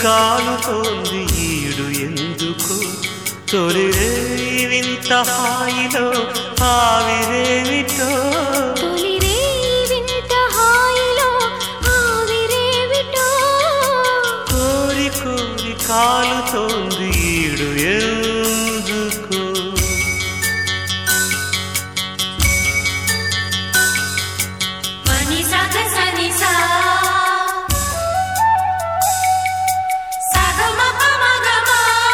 కాలుతోంది ఈడు ఎందుకు తొలిరే వింత హాయిలో ఆవిరేమిటో తొలిరే వింత హాయిలో ఆవిరేవిటో కోరి కోరి కాలుతోంది ఈడు ఎందుకు మని సగ సని సా సగమ పమగమ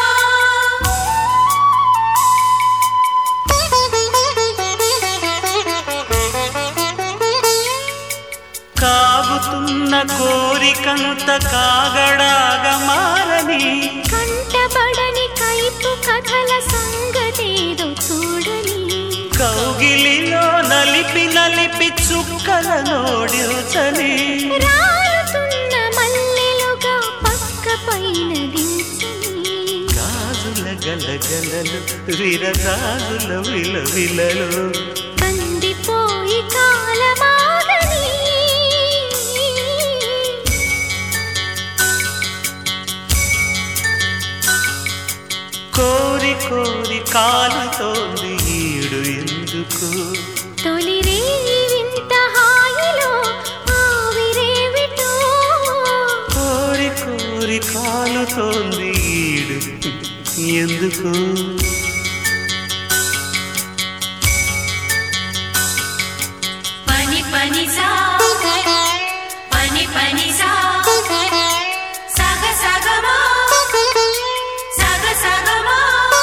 కాగుతున్న కోరికంత కాగడాగా మారని కంటబడని కైపు కథల సంగతేదో చూడని కౌగిలిలో నలిపి నలిపి చుక్కల నోడిల్చని రాలుతున్న మల్లెలుగా పక్క పైన దించని గాజుల గలగలలు విరగాజుల విలవిలలు కందిపోయి కాలమాగని కోరి కోరి కాలుతోంది ఈడు ఎందుకు తొలిరే వింత హాయిలో ఆవిరేవిటో కోరి కోరి కాలుతోంది ఈడు ఎందుకు పని పని సా పని పని సా సగ సగమా సగ సగమా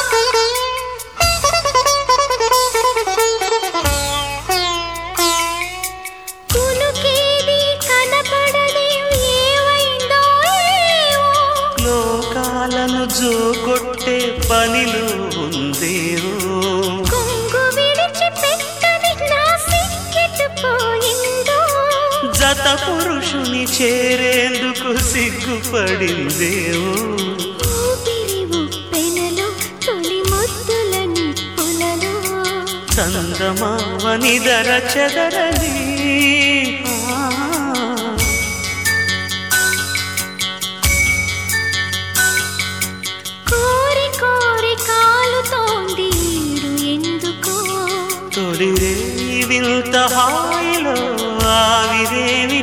కునుకేది కనపడని ఏవైందో ఏవో లోకాలను జోగొట్టే పనిలో ఉందేవో కొంగు విడిచి పెట్టని నా సిక్కెట్టుపోయిందో జత పురుషుని చేరేందుకు సిగ్గుపడిందేవో ఊపిరి ఉప్పెనలో తొలి ముద్దుల నిప్పులలో చందమామ నిదర చెదరని ఆ. కోరి కోరి కాలుతోంది ఈడు ఎందుకో తొలిరే వింత హాయిలో ఆవిరేమి